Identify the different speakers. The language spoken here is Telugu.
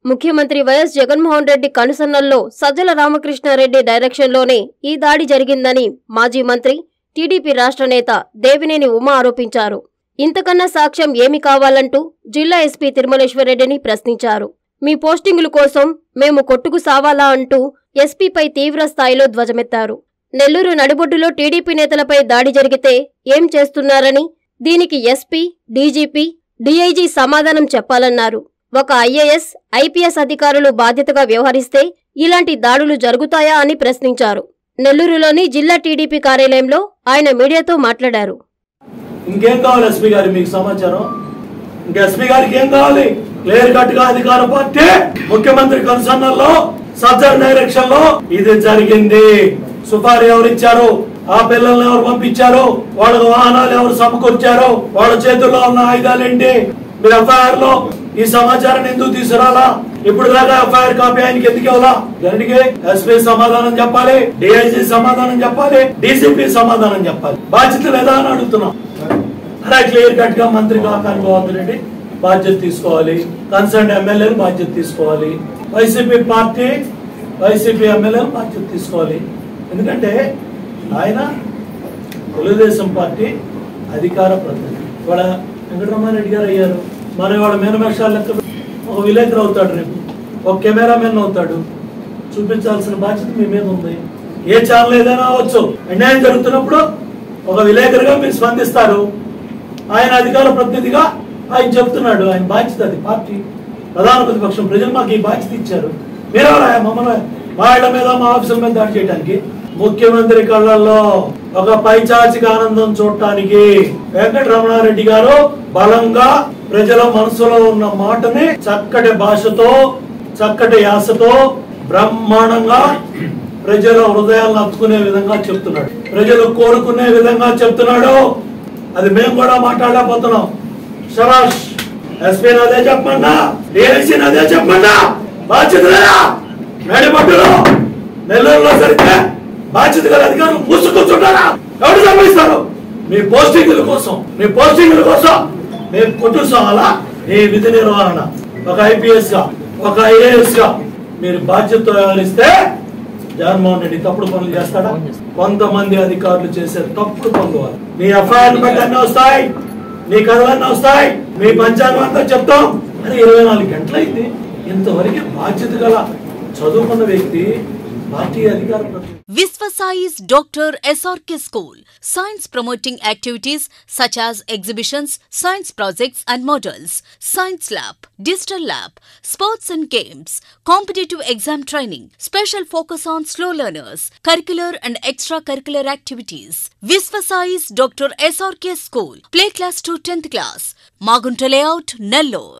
Speaker 1: ముఖ్యమంత్రి వైఎస్ జగన్మోహన్ రెడ్డి కనుసన్నల్లో సజ్జల రామకృష్ణారెడ్డి డైరెక్షన్లోనే ఈ దాడి జరిగిందని మాజీ మంత్రి టీడీపీ రాష్ట్ర నేత దేవినేని ఉమా ఆరోపించారు ఇంతకన్నా సాక్ష్యం ఏమి కావాలంటూ జిల్లా ఎస్పీ తిరుమలేశ్వరరెడ్డిని ప్రశ్నించారు మీ పోస్టింగుల కోసం మేము కొట్టుకు సావాలా అంటూ ఎస్పీపై తీవ్ర స్థాయిలో ధ్వజమెత్తారు నెల్లూరు నడిబొడ్డులో టీడీపీ నేతలపై దాడి జరిగితే ఏం చేస్తున్నారని దీనికి ఎస్పీ డీజీపీ డీఐజీ సమాధానం చెప్పాలన్నారు ఒక ఐఏఎస్ ఐపీఎస్ అధికారులు బాధ్యతగా వ్యవహరిస్తే ఇలాంటి దాడులు జరుగుతాయా అని ప్రశ్నించారు నెల్లూరులోని జిల్లా టీడీపీ కార్యాలయంలో ఆయన మీడియాతో మాట్లాడారు
Speaker 2: ఇంకేం కావాలి ఎస్పీ గారి మీకు సమాచారం ఇంకా ఎస్పీ గారికి ఏం కావాలి క్లియర్ కట్ గా అధికార పార్టీ ముఖ్యమంత్రి కన్సర్నల్లో సజ్జర్ డైరెక్షన్ లో ఇది జరిగింది సుపారీ ఎవరు ఇచ్చారు ఆ పిల్లల్ని ఎవరు పంపించారు వాళ్ళ వాహనాలు ఎవరు సమకూర్చారు వాళ్ళ చేతుల్లో ఉన్న ఆయుధాలు ఏంటి మీరు ఎఫ్ఐఆర్ లో ఈ సమాచారాన్ని ఎందుకు తీసుకురాలా ఇప్పుడు దాకా ఎఫ్ఐఆర్ కాపీ ఆయనకి ఎందుకు ఇవ్వాలా దానికి ఎస్పీ సమాధానం చెప్పాలి డిఐజీ సమాధానం చెప్పాలి డీసీపీ సమాధానం చెప్పాలి బాధ్యత లేదా అని అడుగుతున్నాం అలా క్లియర్ కట్ గా మంత్రి కాకాని గోవర్ధన్ రెడ్డి బాధ్యత తీసుకోవాలి కన్సర్న్ ఎమ్మెల్యేలు బాధ్యత తీసుకోవాలి వైసీపీ పార్టీ వైసీపీ ఎమ్మెల్యేలు బాధ్యత తీసుకోవాలి ఎందుకంటే ఆయన తెలుగుదేశం పార్టీ అధికార ప్రతినిధి ఇవాళ వెంకటరమారెడ్డి గారు అయ్యారు మరి వాళ్ళ మేనమేషాలు లెక్క ఒక విలేకరు అవుతాడు రేపు ఒక కెమెరామెన్ అవుతాడు చూపించాల్సిన బాధ్యత మీ మీద ఉంది ఏ ఛానల్ ఏదైనా అవ్వచ్చు అన్యాయం జరుగుతున్నప్పుడు ఒక విలేకరుగా మీరు స్పందిస్తారు ఆయన అధికార ప్రతినిధిగా ఆయన చెప్తున్నాడు ఆయన బాధ్యత అది పార్టీ ప్రధాన ప్రతిపక్షం ప్రజలు మాకు ఈ బాధ్యత ఇచ్చారు మీరెవరా మమ్మల్ని మా ఇళ్ల మీద మా ఆఫీసుల మీద దాడి చేయడానికి ముఖ్యమంత్రి కళ్ళల్లో ఒక పైచాచిక ఆనందం చూడటానికి వెంకటరమణారెడ్డి గారు బలంగా ప్రజల మనసులో ఉన్న మాటని చక్కటి భాషతో చక్కటి యాసతో బ్రహ్మాండంగా ప్రజల హృదయాలను హత్తుకునే విధంగా చెప్తున్నాడు ప్రజలు కోరుకునే విధంగా చెప్తున్నాడు అది మేము కూడా మాట్లాడలేకపోతున్నాం శబాష్ ఎస్పీ అదే చెప్పమన్నా డిఐసీ అదే చెప్పమన్నా బాధ్యత లేదా నడిపట్టులో నెల్లూరులో సరిగ్గా బాధ్యత గల అధికారులు మూసుకొచ్చుంటారా ఎవరు సంభవిస్తారు మీ పోస్టింగుల కోసం మీ పోస్టింగుల కోసం మేము కొట్టుసావాలా మీ విధి నిర్వహణ ఒక ఐపీఎస్ గా ఒక ఐఏఎస్ గా మీరు బాధ్యతతో వ్యవహరిస్తే జగన్మోహన్ రెడ్డి తప్పుడు పనులు చేస్తాడా కొంతమంది అధికారులు చేసే తప్పుడు పనులు వాళ్ళు. మీ ఎఫ్ఐఆర్ బట్టి అన్నీ వస్తాయి మీ కథలన్నీ వస్తాయి మీ పంచాంగం అంతా చెప్తాం అని ఇరవై నాలుగు గంటలైంది ఇంతవరకు బాధ్యత గల చదువుకున్న వ్యక్తి పార్టీ అధికార ప్రతినిధి
Speaker 3: Visvasai's Dr. SRK School. Science promoting activities such as exhibitions, science projects and models, science lab, digital lab, sports and games, competitive exam training, special focus on slow learners, curricular and extracurricular activities. Visvasai's Dr. SRK School. Play class to 10th class. Magunta layout, Nellore.